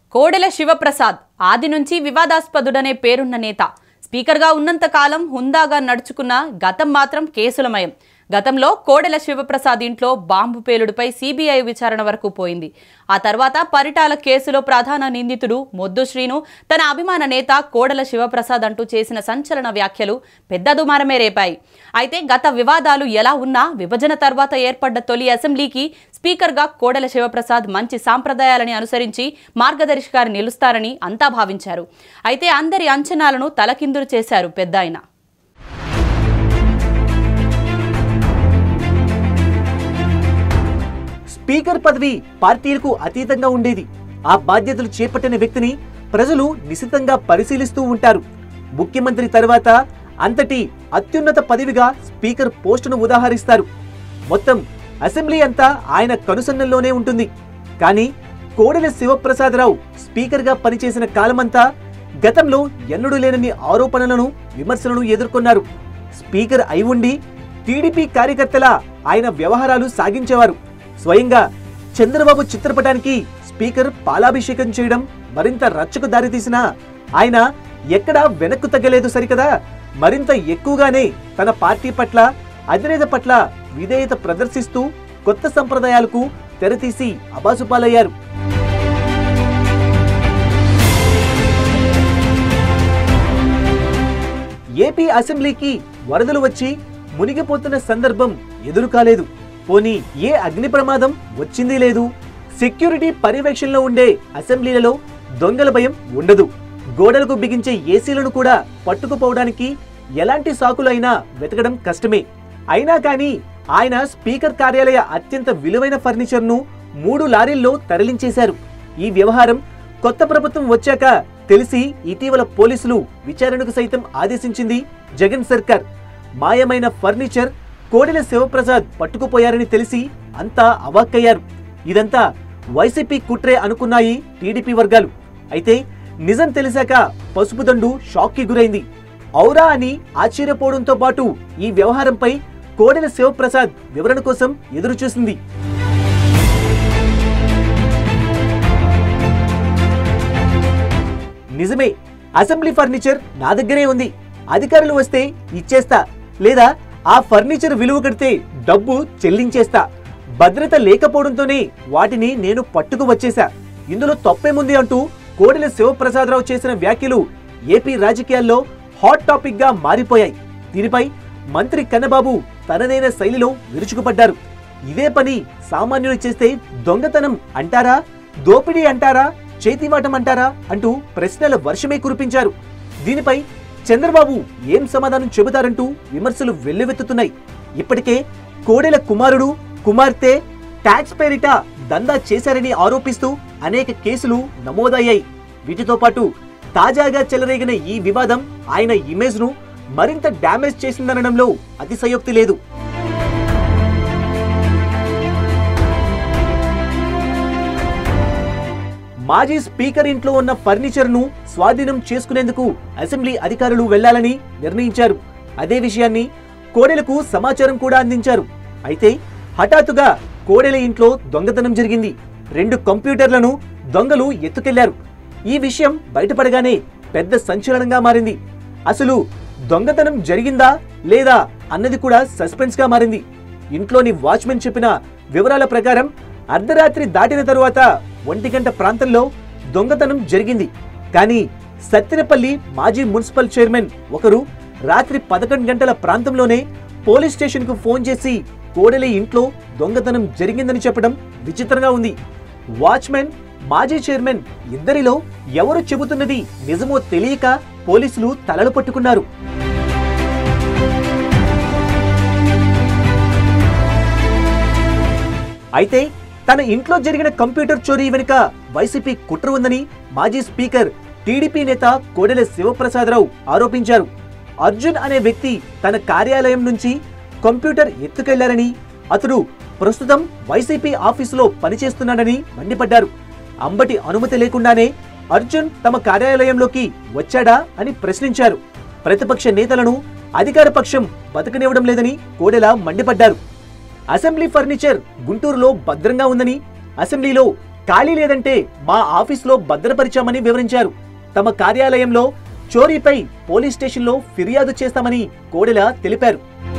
కోడెల శివప్రసాద్ ఆది నుంచి వివాదాస్పదుడనే పేరున్న నేత స్పీకర్గా ఉన్నంతకాలం హుందాగా నడుచుకున్న గతం మాత్రం కేసులమయం గతంలో కోడెల శివప్రసాద్ ఇంట్లో బాంబు పేలుడుపై సిబిఐ విచారణ వరకు పోయింది ఆ తర్వాత పరిటాల కేసులో ప్రధాన నిందితుడు మొద్దు శ్రీను తన అభిమాన నేత కోడెల శివప్రసాద్ అంటూ చేసిన సంచలన వ్యాఖ్యలు పెద్ద దుమారమే రేపాయి అయితే గత వివాదాలు ఎలా ఉన్నా విభజన తర్వాత ఏర్పడ్డ తొలి అసెంబ్లీకి స్పీకర్గా కోడెల శివప్రసాద్ మంచి సాంప్రదాయాలని అనుసరించి మార్గదర్శిగా నిలుస్తారని అంతా భావించారు అయితే అందరి అంచనాలను తలకిందులు చేశారు పెద్ద ఆయన స్పీకర్ పదవి పార్టీలకు అతీతంగా ఉండేది ఆ బాధ్యతలు చేపట్టిన వ్యక్తిని ప్రజలు నిశితంగా పరిశీలిస్తూ ఉంటారు ముఖ్యమంత్రి తర్వాత అంతటి అత్యున్నత పదవిగా స్పీకర్ పోస్టును ఉదాహరిస్తారు మొత్తం అసెంబ్లీ అంతా ఆయన కనుసన్నల్లోనే ఉంటుంది కానీ కోడెల శివప్రసాదరావు స్పీకర్గా పనిచేసిన కాలమంతా గతంలో ఎన్నడూ లేనన్ని ఆరోపణలను విమర్శలను ఎదుర్కొన్నారు స్పీకర్ అయి ఉండి టీడీపీ కార్యకర్తల ఆయన వ్యవహారాలు సాగించేవారు స్వయంగా చంద్రబాబు చిత్రపటానికి స్పీకర్ పాలాభిషేకం చేయడం మరింత రచ్చకు దారితీసిన ఆయన ఎక్కడా వెనక్కు తగ్గలేదు సరికదా మరింత ఎక్కువగానే తన పార్టీ పట్ల అధినేత పట్ల విధేయత ప్రదర్శిస్తూ కొత్త సంప్రదాయాలకు తెరతీసి అబాసుపాలయ్యారు ఏపీ అసెంబ్లీకి వరదలు వచ్చి మునిగిపోతున్న సందర్భం ఎదురు కాలేదు పోనీ ఏ అగ్ని ప్రమాదం వచ్చింది లేదు సెక్యూరిటీ పర్యవేక్షణలో ఉండే అసెంబ్లీలలో దొంగల భయం ఉండదు గోడలకు బిగించే ఏసీలను కూడా పట్టుకుపోవడానికి ఎలాంటి సాకులైనా వెతకడం కష్టమే అయినా కానీ ఆయన స్పీకర్ కార్యాలయ అత్యంత విలువైన ఫర్నిచర్ను మూడు లారీల్లో తరలించేశారు ఈ వ్యవహారం కొత్త ప్రభుత్వం వచ్చాక తెలిసి ఇటీవల పోలీసులు విచారణకు సైతం ఆదేశించింది జగన్ సర్కార్ మాయమైన ఫర్నిచర్ కోడెల శివప్రసాద్ పట్టుకుపోయారని తెలిసి అంతా అవాక్కయ్యారు ఇదంతా వైసీపీ కుట్రే అనుకున్నాయి టీడీపీ వర్గాలు అయితే నిజం తెలిసాక పసుపు దండు షాక్కి గురైంది ఔరా అని ఆశ్చర్యపోవడంతో పాటు ఈ వ్యవహారంపై కోడెల శివప్రసాద్ వివరణ కోసం ఎదురు చూసింది నిజమే అసెంబ్లీ ఫర్నిచర్ నా దగ్గరే ఉంది అధికారులు వస్తే ఇచ్చేస్తా లేదా ఆ ఫర్నిచర్ విలువ కడితే డబ్బు చెల్లించేస్తా భద్రత లేకపోవడంతోనే వాటిని నేను పట్టుకు వచ్చేశా ఇందులో తప్పేముంది అంటూ కోడెల శివప్రసాదరావు చేసిన వ్యాఖ్యలు ఏపీ రాజకీయాల్లో హాట్ టాపిక్ గా మారిపోయాయి దీనిపై మంత్రి కన్నబాబు తనదైన శైలిలో విరుచుకుపడ్డారు ఇదే పని సామాన్యులు చేస్తే దొంగతనం అంటారా దోపిడీ అంటారా చేతివాటం అంటారా అంటూ ప్రశ్నల వర్షమే కురిపించారు దీనిపై చంద్రబాబు ఏం సమాధానం చెబుతారంటూ విమర్శలు వెల్లువెత్తుతున్నాయి ఇప్పటికే కోడెల కుమారుడు కుమార్తె ట్యాక్స్ పేరిట దందా చేశారని ఆరోపిస్తూ అనేక కేసులు నమోదయ్యాయి వీటితో పాటు తాజాగా చెలరేగిన ఈ వివాదం ఆయన ఇమేజ్ ను మరింత డ్యామేజ్ చేసిందనడంలో అతిశయోక్తి లేదు మాజీ స్పీకర్ ఇంట్లో ఉన్న ఫర్నిచర్ ను స్వాధీనం చేసుకునేందుకు అసెంబ్లీ అధికారులు వెళ్లాలని నిర్ణయించారు అదే విషయాన్ని కోడెలకు సమాచారం కూడా అందించారు అయితే హఠాత్తుగా కోడెల ఇంట్లో దొంగతనం జరిగింది రెండు కంప్యూటర్లను దొంగలు ఎత్తుకెళ్లారు ఈ విషయం బయటపడగానే పెద్ద సంచలనంగా మారింది అసలు దొంగతనం జరిగిందా లేదా అన్నది కూడా సస్పెన్స్ గా మారింది ఇంట్లోని వాచ్మెన్ చెప్పిన వివరాల ప్రకారం అర్ధరాత్రి దాటిన తరువాత ఒంటి గంట ప్రాంతంలో దొంగతనం జరిగింది కానీ సత్తెనపల్లి మాజీ మున్సిపల్ చైర్మన్ ఒకరు రాత్రి పదకొండు గంటల ప్రాంతంలోనే పోలీస్ స్టేషన్ కు ఫోన్ చేసి కోడెల ఇంట్లో దొంగతనం జరిగిందని చెప్పడం విచిత్రంగా ఉంది వాచ్మెన్ మాజీ చైర్మన్ ఇద్దరిలో ఎవరు చెబుతున్నది నిజమో తెలియక పోలీసులు తలలు పట్టుకున్నారు అయితే తన ఇంట్లో జరిగిన కంప్యూటర్ చోరీ వెనుక వైసీపీ కుట్ర ఉందని మాజీ స్పీకర్ టీడీపీ నేత కోడెల శివప్రసాదరావు ఆరోపించారు అర్జున్ అనే వ్యక్తి తన కార్యాలయం నుంచి కంప్యూటర్ ఎత్తుకెళ్లారని అతడు ప్రస్తుతం వైసీపీ ఆఫీసులో పనిచేస్తున్నాడని మండిపడ్డారు అంబటి అనుమతి లేకుండానే అర్జున్ తమ కార్యాలయంలోకి వచ్చాడా అని ప్రశ్నించారు ప్రతిపక్ష నేతలను అధికార పక్షం బతకనివ్వడం లేదని కోడెల మండిపడ్డారు అసెంబ్లీ ఫర్నిచర్ గుంటూరులో భద్రంగా ఉందని అసెంబ్లీలో ఖాళీ లేదంటే మా ఆఫీసులో భద్రపరిచామని వివరించారు తమ కార్యాలయంలో చోరీపై పోలీస్ స్టేషన్లో ఫిర్యాదు చేస్తామని కోడెల తెలిపారు